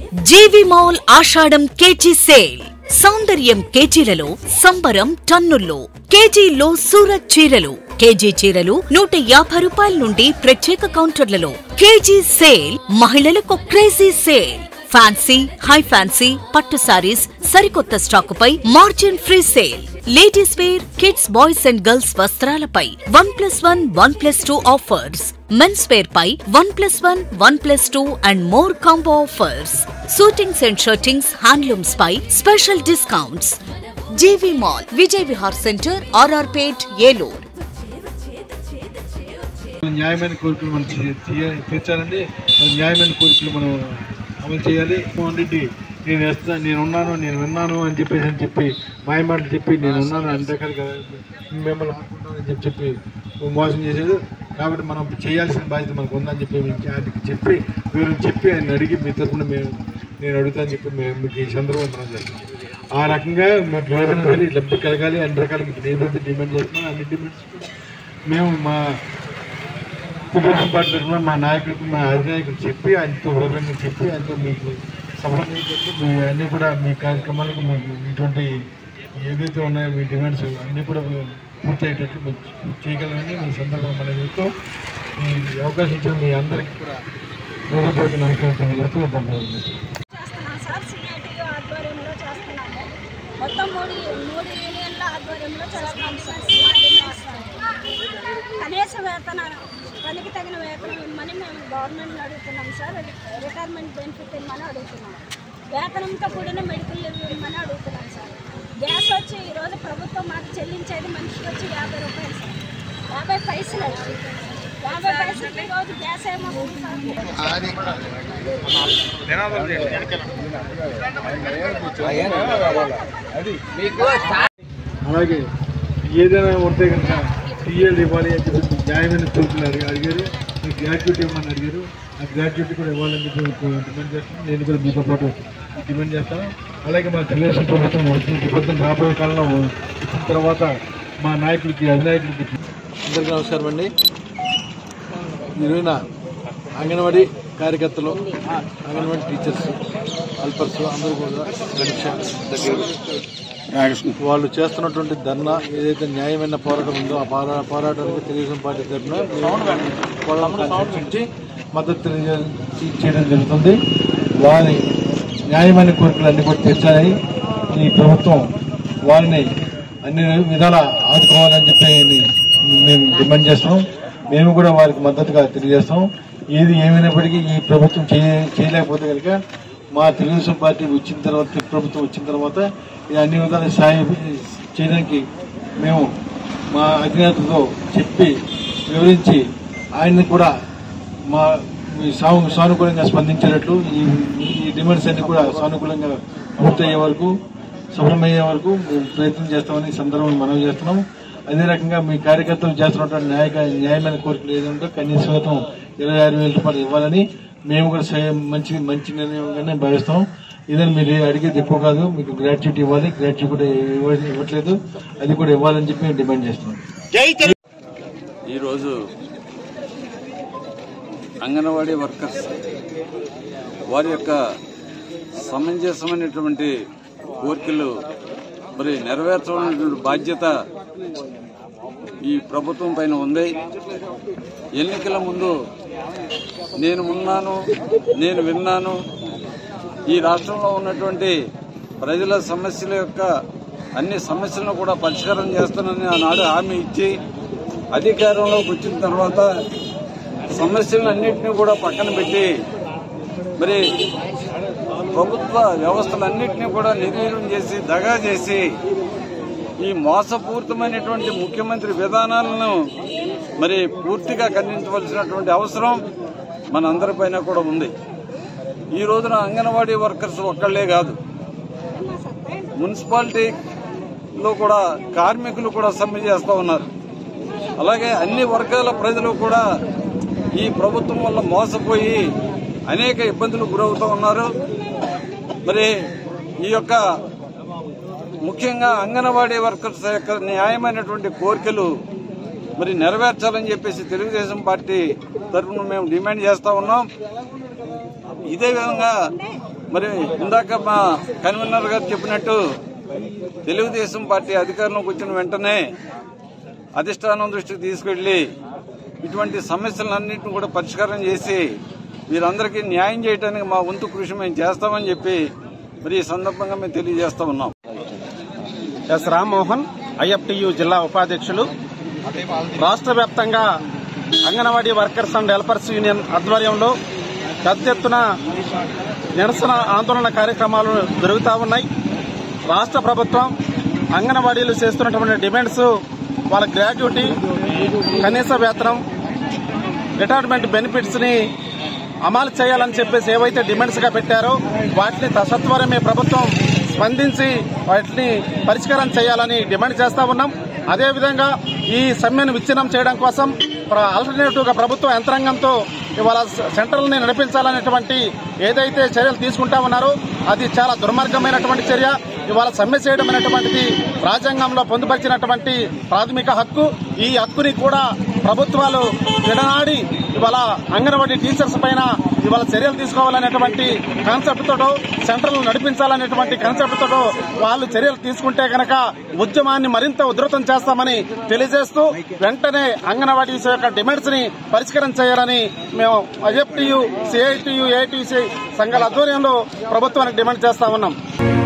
జీవి mall ఆషాఢం KG sale సౌందర్యం కేజీలలో సంబరం టన్నుల్లో కేజీలో సూరత్ చీరలు కేజీ చీరలు నూట యాభై రూపాయల నుండి ప్రత్యేక కౌంటర్లలో కేజీ సేల్ మహిళలకు crazy sale fancy high fancy పట్టు సారీస్ సరికొత్త స్టాకుపై margin free sale ladies wear kids boys and girls వస్త్రాలపై one plus one one plus two offers men's wear పై one plus one one plus two and more combo offers suitings and shirtings handlooms పై special discounts GV mall Vijay Vihar centre RR Pet Eluru న్యాయమైన కోరికలు మనం తీ- తీయ- తీర్చాలండి మరి న్యాయమైన కోరికలు మనం అమలు చేయాలి జగన్మోహన్ రెడ్డి నేను వేస్తా నేను ఉన్నాను నేను విన్నాను అని చెప్పేసి అని చెప్పి మాయమాటలు చెప్పి నేను ఉన్నాను అన్ని రకాలుగా మిమ్మల్ని ఆడుకుంటానని చెప్పి చెప్పి మోసం చేశాడు కాబట్టి మనం చేయాల్సిన బాధ్యత మనకు ఉందని చెప్పి మీకు ఆయనకి చెప్పి మీరు చెప్పి ఆయన అడిగి మీ తరఫున మేము నేను అడుగుతానని చెప్పి మేము మీకు ఈ సందర్భం మనం చేస్తాం ఆ రకంగా మాకు ప్రయోజనం కలిగి లబ్ధి కలగాలి అన్ని రకాల మీకు ఏదైతే డిమాండ్ చేస్తున్నాం అన్ని డిమాండ్స్ మేము మా తెలుగుదేశం పార్టీ తరఫున మా నాయకులకు మా అధినాయకులు చెప్పి ఆయనతో వివరంగా చెప్పి ఆయనతో మీకు సఫలంగా చెప్పి మీ అన్నీ కూడా మీ కార్యక్రమాలకు మీకు ఇటువంటి ఏదైతే ఉన్నాయో మీ డిమాండ్స్ అన్నీ కూడా పూర్తి అయ్యేటట్లు మేము చేయగలమని మీ సందర్భంగా మనం చెప్తూ ఈ అవకాశం ఇచ్చిన మీ అందరికీ కూడా హృదయపూర్వక నమస్కారం తెలియజేస్తూ ధన్యవాదాలు చేస్తున్నాం సార్ సిఐటియు ఆధ్వర్యంలో చేస్తున్నాము మొత్తం మూడు మూడు యూనియన్ల ఆధ్వర్యంలో చేస్తున్నాం సార్ కనీస వేతన పనికి తగిన వేతనం ఇమ్మని మేము గవర్నమెంట్ని అడుగుతున్నాం సార్ రిటైర్మెంట్ బెనిఫిట్ ఇమ్మని అడుగుతున్నాం వేతనంతో కూడిన మెడికల్ లీవ్ ఇమ్మని అడుగుతున్నాం సార్ గ్యాస్ వచ్చి ఈరోజు ప్రభుత్వం మాకు చెల్లించేది మనిషికి వచ్చి యాభై రూపాయలు సార్ యాభై పైసలు యాభై పైసలకి ఈరోజు గ్యాస్ ఏమో సార్ అలాగే ఏదైనా ఉంటే కనుక టీఎల్ ఇవ్వాలి అని చెప్పి న్యాయమైన కోరికలు అడిగి అడిగారు మీకు గ్రాట్యుటీ ఇవ్వమని అడిగారు ఆ గ్రాట్యుటీ కూడా ఇవ్వాలని చెప్పి మీకు డిమాండ్ చేస్తాను నేను కూడా మీతో పాటు డిమాండ్ చేస్తాను అలాగే మా తెలుగుదేశం ప్రభుత్వం వచ్చిన ప్రభుత్వం రాబోయే కాలంలో వచ్చిన తర్వాత మా నాయకులకి అధినాయకులకి అందరికీ నమస్కారం అండి ఈరోజున అంగన్వాడీ కార్యకర్తలు అంగన్వాడీ టీచర్స్ హెల్పర్స్ అందరూ కూడా గణేష దగ్గర వాళ్ళు చేస్తున్నటువంటి ధర్నా ఏదైతే న్యాయమైన పోరాటం ఉందో ఆ పోరా పోరాటానికి తెలుగుదేశం పార్టీ తరఫున నుంచి మద్దతు తెలియజే- చేయడం జరుగుతుంది వారి న్యాయమైన కోరికలు అన్ని కూడా తీర్చాలని ఈ ప్రభుత్వం వారిని అన్ని విధాల ఆదుకోవాలని చెప్పి మేము డిమాండ్ చేస్తాం మేము కూడా వారికి మద్దతుగా తెలియజేస్తాం ఏది ఏమైనప్పటికీ ఈ ప్రభుత్వం చేయ- చేయలేకపోతే కనుక మా తెలుగుదేశం పార్టీ వచ్చిన తర్వాత ఈ ప్రభుత్వం వచ్చిన తర్వాత ఇది అన్ని విధాల సాయం చేయడానికి మేము మా అధినేతతో చెప్పి వివరించి ఆయన్ని కూడా మా ఈ సాను సానుకూలంగా స్పందించేటట్లు ఈ ఈ డిమాండ్స్ అన్ని కూడా సానుకూలంగా పూర్తయ్యే వరకు సఫలమయ్యే వరకు మేము ప్రయత్నం చేస్తామని ఈ సందర్భంగా మనం చేస్తున్నాం అదే రకంగా మీ కార్యకర్తలు చేస్తున్నటువంటి న్యాయ న్యాయమైన కోరికలు ఏదంటే కనీస వేతం ఇరవై ఆరు వేల రూపాయలు ఇవ్వాలని మేము కూడా సే- మంచి మంచి నిర్ణయంగానే భావిస్తాం ఇదని మీరు అడిగేది ఎక్కువ కాదు మీకు గ్రాట్యుటీ ఇవ్వాలి గ్రాట్యుటీ కూడా ఇవ్వ- ఇవ్వట్లేదు అది కూడా ఇవ్వాలని చెప్పి మేము డిమాండ్ చేస్తున్నాం ఈరోజు అంగన్వాడీ వర్కర్స్ వారి యొక్క సమంజసమైనటువంటి కోరికలు మరి నెరవేర్చవలసినటువంటి బాధ్యత ఈ ప్రభుత్వం పైన ఉంది ఎన్నికల ముందు నేను ఉన్నాను నేను విన్నాను ఈ రాష్ట్రంలో ఉన్నటువంటి ప్రజల సమస్యల యొక్క అన్ని సమస్యలను కూడా పరిష్కారం చేస్తానని ఆనాడు హామీ ఇచ్చి అధికారంలోకి వచ్చిన తర్వాత సమస్యలన్నింటినీ కూడా పక్కన పెట్టి మరి ప్రభుత్వ వ్యవస్థలన్నింటినీ కూడా నిర్వీర్యం చేసి దగా చేసి ఈ మోసపూరితమైనటువంటి ముఖ్యమంత్రి విధానాలను మరి పూర్తిగా ఖండించవలసినటువంటి అవసరం మనందరిపైన కూడా ఉంది ఈ రోజున అంగన్వాడీ వర్కర్స్ ఒక్కళ్లే కాదు మున్సిపాలిటీలో కూడా కార్మికులు కూడా సమ్మె చేస్తూ ఉన్నారు అలాగే అన్ని వర్గాల ప్రజలు కూడా ఈ ప్రభుత్వం వల్ల మోసపోయి అనేక ఇబ్బందులు గురవుతూ ఉన్నారు మరి ఈ యొక్క ముఖ్యంగా అంగన్వాడీ వర్కర్స్ యొక్క న్యాయమైనటువంటి కోరికలు మరి నెరవేర్చాలని చెప్పేసి తెలుగుదేశం పార్టీ తరఫున మేము డిమాండ్ చేస్తా ఉన్నాం ఇదే విధంగా మరి ఇందాక మా కన్వీనర్ గారు చెప్పినట్టు తెలుగుదేశం పార్టీ అధికారంలోకి వచ్చిన వెంటనే అధిష్టానం దృష్టికి తీసుకెళ్లి ఇటువంటి సమస్యలన్నింటిని కూడా పరిష్కారం చేసి వీరందరికీ న్యాయం చేయడానికి మా వంతు కృషి మేము చేస్తామని చెప్పి మరి ఈ సందర్భంగా మేము తెలియజేస్తా ఉన్నాం ఎస్ రామ్మోహన్ ఐఎఫ్టియు జిల్లా ఉపాధ్యక్షులు రాష్ట్ర వ్యాప్తంగా anganwadi workers and helpers union ఆధ్వర్యంలో పెద్ద ఎత్తున నిరసన ఆందోళన కార్యక్రమాలు జరుగుతూ ఉన్నాయి రాష్ట్ర ప్రభుత్వం అంగన్వాడీలు చేస్తున్నటువంటి డిమాండ్స్ వాళ్ళ గ్రాట్యుటీ కనీస వేతనం రిటైర్మెంట్ బెనిఫిట్స్ ని అమలు చేయాలని చెప్పేసి ఏవైతే డిమాండ్స్ గా పెట్టారో వాటిని సత్వరమే ప్రభుత్వం స్పందించి వాటిని పరిష్కారం చేయాలని డిమాండ్ చేస్తా ఉన్నాం అదేవిధంగా ఈ సమ్మెను విచ్ఛిన్నం చేయడం కోసం ఆల్టర్నేటివ్ గా ప్రభుత్వ యంత్రాంగంతో ఇవాళ సెంట్రల్ ని నడిపించాలనేటువంటి ఏదైతే చర్యలు తీసుకుంటా ఉన్నారో అది చాలా దుర్మార్గమైనటువంటి చర్య ఇవాళ సమ్మె చేయడం అనేటువంటిది రాజ్యాంగంలో పొందుపరిచినటువంటి ప్రాథమిక హక్కు ఈ హక్కుని కూడా ప్రభుత్వాలు విడనాడి ఇవాళ అంగన్వాడీ టీచర్స్ పైన ఇవాళ చర్యలు తీసుకోవాలనేటువంటి కాన్సెప్ట్ తోటో సెంట్రల్ నడిపించాలనేటువంటి కాన్సెప్ట్ తోటో వాళ్ళు చర్యలు తీసుకుంటే గనక ఉద్యమాన్ని మరింత ఉధృతం చేస్తామని తెలియజేస్తూ వెంటనే అంగన్వాడీ యొక్క డిమాండ్స్ ని పరిష్కారం చేయాలని మేము అజెప్టియు సిఐటియు ఏఐటిసి సంఘాల ఆధ్వర్యంలో ప్రభుత్వానికి డిమాండ్ చేస్తా ఉన్నాం